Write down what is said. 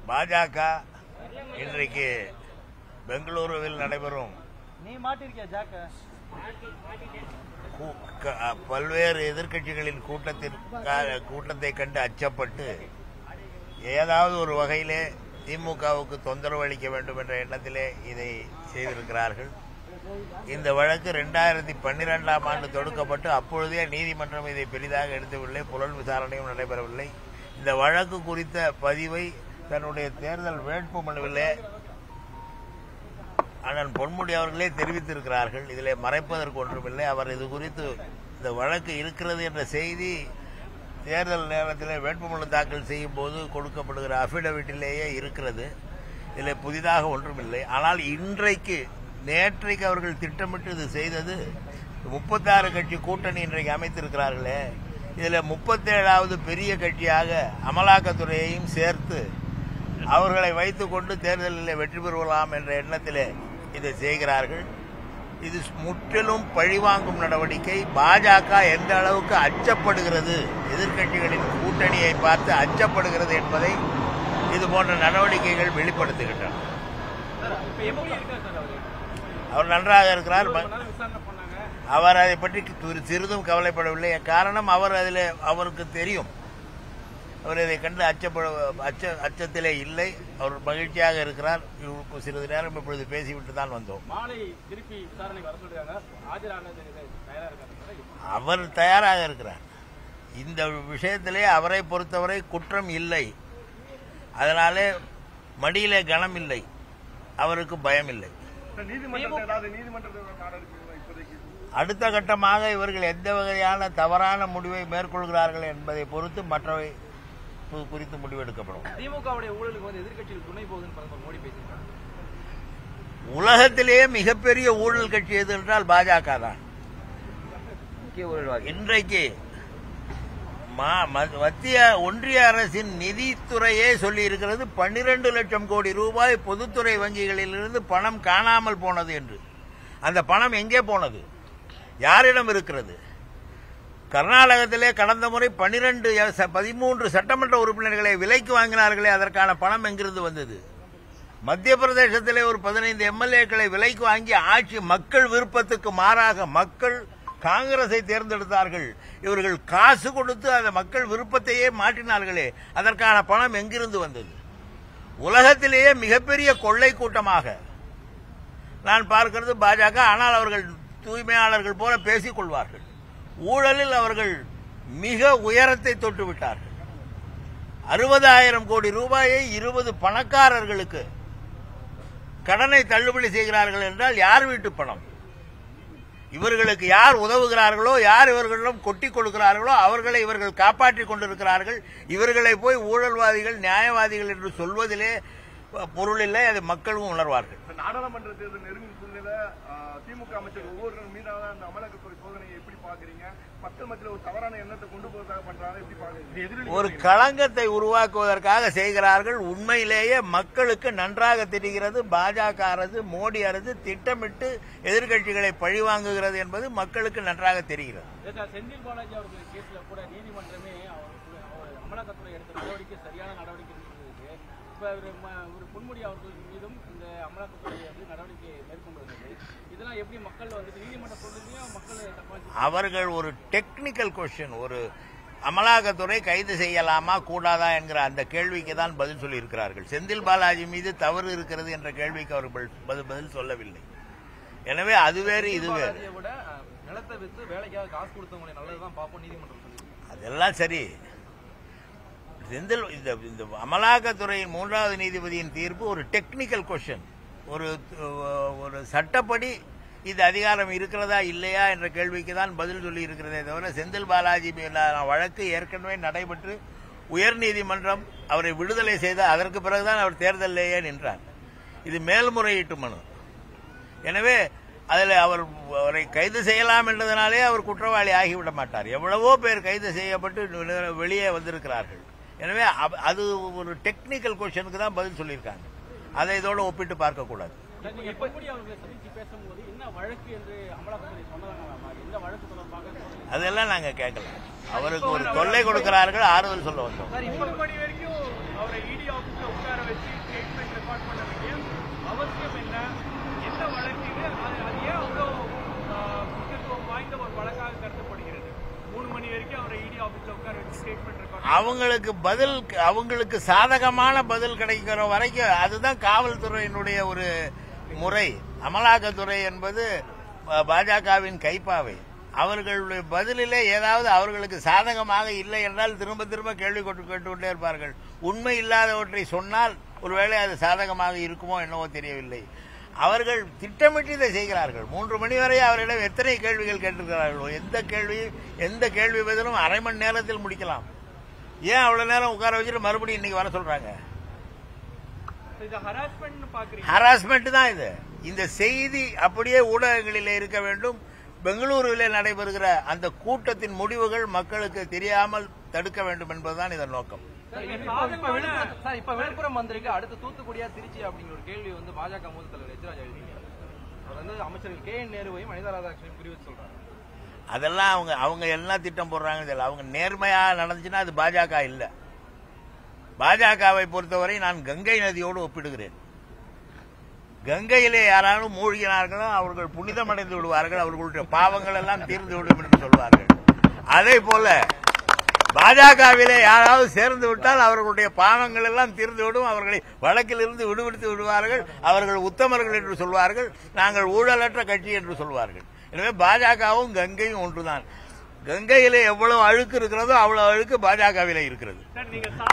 பாஜக இன்றைக்கு பெங்களூருவில் நடைபெறும் நீ மாட்டிருக்கியா ஜாக்க கூ- க- பல்வேறு எதிர்க்கட்சிகளின் கூட்டத்தின் கா- கூட்டத்தை கண்டு அச்சப்பட்டு ஏதாவது ஒரு வகையிலே திமுகவுக்கு தொந்தரவு அளிக்க வேண்டும் என்ற எண்ணத்திலே இதை செய்திருக்கிறார்கள் இந்த வழக்கு ரெண்டாயிரத்தி பன்னிரெண்டாம் ஆண்டு தொடுக்கப்பட்டு அப்பொழுதே நீதிமன்றம் இதை பெரிதாக எடுக்கவில்லை புலன் விசாரணையும் நடைபெறவில்லை இந்த வழக்கு குறித்த பதிவை தன்னுடைய தேர்தல் வேட்பு மனுவிலே அண்ணன் பொன்முடி அவர்களே தெரிவித்திருக்கிறார்கள் இதிலே மறைப்பதற்கு ஒன்றுமில்லை அவர் இது குறித்து இந்த வழக்கு இருக்கிறது என்ற செய்தி தேர்தல் நேரத்தில் வேட்புமனு தாக்கல் செய்யும் போது கொடுக்கப்படுகிற அபிடவிட்டிலேயே இருக்கிறது இதில் புதிதாக ஒன்றுமில்லை ஆனால் இன்றைக்கு நேற்றைக்கு அவர்கள் திட்டமிட்டு இது செய்தது முப்பத்தாறு கட்சி கூட்டணி இன்றைக்கு அமைத்திருக்கிறார்களே இதில் முப்பத்தேழாவது பெரிய கட்சியாக அமலாக்கத்துறையையும் சேர்த்து அவர்களை வைத்துக்கொண்டு தேர்தலில் வெற்றி பெறுவலாம் என்ற எண்ணத்திலே இதை செய்கிறார்கள் இது முற்றிலும் பழிவாங்கும் நடவடிக்கை பாஜக எந்த அளவுக்கு அச்சப்படுகிறது எதிர்க்கட்சிகளின் கூட்டணியை பார்த்து அச்சப்படுகிறது என்பதை இது போன்ற நடவடிக்கைகள் வெளிப்படுத்துகின்றன இப்ப எப்படி இருக்கா சார் அவரு அவர் நன்றாக இருக்கிறார் ம- நாள் விசாரணை பண்ணாங்க அவர் அதை பற்றி து- சிறிதும் கவலைப்படவில்லை காரணம் அவர் அதில் அவருக்கு தெரியும் அவர் இதை கண்டு அச்சப்பட அச்ச அச்சத்திலே இல்லை அவர் மகிழ்ச்சியாக இருக்கிறார் இவருக்கு சிறிது நேரம் இப்பொழுது பேசிவிட்டு தான் வந்தோம் மாலை திருப்பி விசாரணைக்கு வர சொல்றாங்க ஆஜரானது தயாரா இருக்காங்க அவர் தயாராக இருக்கிறார் இந்த விஷயத்திலே அவரை பொறுத்தவரை குற்றம் இல்லை அதனாலே மடியிலே கனம் இல்லை அவருக்கு பயம் இல்லை நீதிமன்றத்தில் ஏதாவது நீதிமன்றத்தில் நடவடிக்கை இப்போதைக்கு அடுத்த கட்டமாக இவர்கள் எந்த வகையான தவறான முடிவை மேற்கொள்கிறார்கள் என்பதை பொறுத்து மற்றவை கு- குறித்து முடிவெடுக்கப்படும் திமுகவுடைய ஊழலுக்கு வந்து எதிர்க்கட்சிகள் துணை போகுதுன்னு பிரதமர் மோடி பேசியிருக்காங்க உலகத்திலேயே மிகப்பெரிய ஊழல் கட்சி எது என்றால் பாஜக தான் முக்கிய ஊழல்வாதி இன்றைக்கு மா- ம- மத்திய ஒன்றிய அரசின் நிதித்துறையே சொல்லி இருக்கிறது பன்னிரண்டு லட்சம் கோடி ரூபாய் பொதுத்துறை வங்கிகளிலிருந்து பணம் காணாமல் போனது என்று அந்த பணம் எங்கே போனது யாரிடம் இருக்கிறது கர்நாடகத்திலே கடந்த முறை பன்னிரண்டு பதிமூன்று சட்டமன்ற உறுப்பினர்களை விலைக்கு வாங்கினார்களே அதற்கான பணம் எங்கிருந்து வந்தது மத்திய பிரதேசத்திலே ஒரு பதினைந்து எம்எல்ஏக்களை விலைக்கு வாங்கி ஆட்சி மக்கள் விருப்பத்துக்கு மாறாக மக்கள் காங்கிரஸை தேர்ந்தெடுத்தார்கள் இவர்கள் காசு கொடுத்து அந்த மக்கள் விருப்பத்தையே மாற்றினார்களே அதற்கான பணம் எங்கிருந்து வந்தது உலகத்திலேயே மிகப்பெரிய கொள்ளை கூட்டமாக நான் பார்க்கிறது பாஜக ஆனால் அவர்கள் தூய்மையாளர்கள் போல பேசிக் கொள்வார்கள் ஊழலில் அவர்கள் மிக உயரத்தை தொட்டு விட்டார்கள் அறுபதாயிரம் கோடி ரூபாயை இருபது பணக்காரர்களுக்கு கடனை தள்ளுபடி செய்கிறார்கள் என்றால் யார் வீட்டு பணம் இவர்களுக்கு யார் உதவுகிறார்களோ யார் இவர்களிடம் கொட்டி கொடுக்கிறார்களோ அவர்களை இவர்கள் காப்பாற்றிக் கொண்டிருக்கிறார்கள் இவர்களை போய் ஊழல்வாதிகள் நியாயவாதிகள் என்று சொல்வதிலே பொருள் இல்லை அதை மக்களும் உணர்வார்கள் இந்த நாடாளுமன்ற தேர்தல் நெருங்கும் சூழ்நிலை ஆ, திமுக அமைச்சர் ஒவ்வொரு மீதான அந்த அமலாக்கத்துறை சோதனையை எப்படி பாக்குறீங்க மக்கள் மத்தியில் ஒரு தவறான எண்ணத்தை கொண்டு போவதாக பண்றாங்க எப்படி பாக்குறீங்க இது எதிரொலி ஒரு களங்கத்தை உருவாக்குவதற்காக செய்கிறார்கள் உண்மையிலேயே மக்களுக்கு நன்றாக தெரிகிறது பாஜக அரசு மோடி அரசு திட்டமிட்டு எதிர்க்கட்சிகளை பழிவாங்குகிறது என்பது மக்களுக்கு நன்றாக தெரிகிறது சார் செந்தில் பாலாஜி அவர்கள் கேஸ்ல கூட நீதிமன்றமே அவருக்கு அவர் அமலாக்கத்துறை எடுத்த நடவடிக்கை சரியான நடவடிக்கை இருந்தது இப்ப ஒரு ம- ஒரு பொன்முடி அவர்கள் மீதும் இந்த அமலாக்கத்துறை வந்து நடவடிக்கை மேற்கொண்டிருந்தது இதெல்லாம் எப்படி மக்கள் வந்துட்டு நீதிமன்றம் சொல்றதையும் மக்கள் தப்பா அவர்கள் ஒரு டெக்னிக்கல் கொஸ்டின் ஒரு அமலாக்கத்துறை கைது செய்யலாமா கூடாதா என்கிற அந்த கேள்விக்கு தான் பதில் சொல்லியிருக்கிறார்கள் செந்தில் பாலாஜி மீது தவறு இருக்கிறது என்ற கேள்விக்கு அவர்கள் பதில் பதில் சொல்லவில்லை எனவே அது வேறு இது வேறு பாலாஜியை விட அஹ், நிலத்தை வித்து வேலைக்காக காசு கொடுத்தவங்களை நல்லதுதான் பார்ப்போம் நீதிமன்றம் சொல்லி அதெல்லாம் சரி செந்தில் இந்த இந்த அமலாக்கத்துறையின் மூன்றாவது நீதிபதியின் தீர்ப்பு ஒரு டெக்னிக்கல் கொஸ்டின் ஒரு ஒரு சட்டப்படி இது அதிகாரம் இருக்கிறதா இல்லையா என்ற கேள்விக்கு தான் பதில் சொல்லி இருக்கிறதே தவிர செந்தில் பாலாஜி மீதான வழக்கு ஏற்கனவே நடைபெற்று உயர்நீதிமன்றம் அவரை விடுதலை செய்த அதற்கு பிறகுதான் அவர் தேர்தலிலேயே நின்றார் இது மேல்முறையீட்டு மனு எனவே அதில் அவர் அவரை கைது செய்யலாம் என்றதனாலே அவர் குற்றவாளி ஆகிவிட மாட்டார் எவ்வளவோ பேர் கைது செய்யப்பட்டு வெளியே வந்திருக்கிறார்கள் எனவே அவ- அது ஒரு டெக்னிக்கல் கொஸ்டினுக்கு தான் பதில் சொல்லியிருக்காங்க அதை இதோட ஒப்பிட்டு பார்க்கக்கூடாது சார், நீங்க பொன்முடி அவர்களை சந்திச்சு பேசும்போது என்ன வழக்கு என்று அமலாக்கத்துறை சொன்னதாங்களாமா எந்த வழக்கு தொடர்பாக சொல்லுங்க. அதெல்லாம் நாங்கள் கேட்கல அவருக்கு ஒரு தொல்லை கொடுக்கிறார்கள் ஆறுதல் சொல்ல வந்தோம் மூணு மணி வரைக்கும் அவரை இடி ஆபீஸ்ல உட்கார வச்சு ஏற்பாடு பண்ண வேண்டிய அவசியம் என்ன எந்த வழக்கில் அது அது ஏன் அவ்வளோ ஆஹ், முக்கியத்துவம் வாய்ந்த ஒரு வழக்காக கருதப்படுகிறது மூணு மணி வரைக்கும் அவரை இடி ஆஃபீஸில் உட்கார வச்சு ஸ்டேட்மெண்ட் ரெக்கார்ட் அவங்களுக்கு பதில் அவங்களுக்கு சாதகமான பதில் கிடைக்கிற வரைக்கும் அதுதான் காவல்துறையினுடைய ஒரு முறை அமலாக்கத்துறை என்பது ப- பாஜகவின் கைப்பாவை அவர்களுடைய பதிலிலே ஏதாவது அவர்களுக்கு சாதகமாக இல்லை என்றால் திரும்ப திரும்ப கேள்வி கொண்டு கேட்டுக்கொண்டே இருப்பார்கள் உண்மை இல்லாதவற்றை சொன்னால் ஒருவேளை அது சாதகமாக இருக்குமோ என்னவோ தெரியவில்லை அவர்கள் திட்டமிட்டு இதை செய்கிறார்கள் மூன்று மணி வரை அவரிடம் எத்தனை கேள்விகள் கேட்டிருக்கிறார்களோ எந்த கேள்வி எந்த கேள்வி பதிலும் அரை மணி நேரத்தில் முடிக்கலாம் ஏன் அவ்வளவு நேரம் உட்கார வச்சுட்டு மறுபடியும் இன்னைக்கு வர சொல்றாங்க இது ஹராஸ்மெண்ட் பாக்குறீங்க ஹராஸ்மெண்ட் தான் இது இந்த செய்தி அப்படியே ஊடகங்களிலே இருக்க வேண்டும் பெங்களூருவிலே நடைபெறுகிற அந்த கூட்டத்தின் முடிவுகள் மக்களுக்கு தெரியாமல் தடுக்க வேண்டும் என்பதுதான் இதன் நோக்கம் சார், இப்ப- இப்ப- இப்ப விழுப்புரம் சார், இப்ப விழுப்புரம் வந்திருக்கு அடுத்து தூத்துக்குடியா திருச்சி அப்படிங்கிற ஒரு கேள்வி வந்து பாஜக மூத்த தலைவர் எச்ராஜ் எழுதிங்க அவர் வந்து அமைச்சர்கள் கே என் நேருவையும் அனிதா ராதாகிருஷ்ணன் குறிவித்து சொல்றாங்க அதெல்லாம் அவங்க அவங்க என்ன திட்டம் போடுறாங்கன்னு தெரியல அவங்க நேர்மையா நடந்துச்சுன்னா அது பாஜக இல்ல பாஜகவை பொறுத்தவரை நான் கங்கை நதியோடு ஒப்பிடுகிறேன் கங்கையிலே யாராலும் மூழ்கினார்களோ அவர்கள் புனிதமடைந்து விடுவார்கள் அவர்களுடைய பாவங்கள் எல்லாம் தீர்ந்து விடும் என்று சொல்வார்கள் அதே போல பாஜகவிலே யாராவது சேர்ந்து விட்டால் அவர்களுடைய பாவங்கள் எல்லாம் தீர்ந்து விடும் அவர்களை வழக்கிலிருந்து விடுவித்து விடுவார்கள் அவர்கள் உத்தமர்கள் என்று சொல்வார்கள் நாங்கள் ஊழலற்ற கட்சி என்று சொல்வார்கள் எனவே பாஜகவும் கங்கையும் ஒன்றுதான் கங்கையிலே எவ்வளவு அழுக்கு இருக்கிறதோ அவ்வளவு அழுக்கு பாஜகவிலே இருக்கிறது சார் நீங்க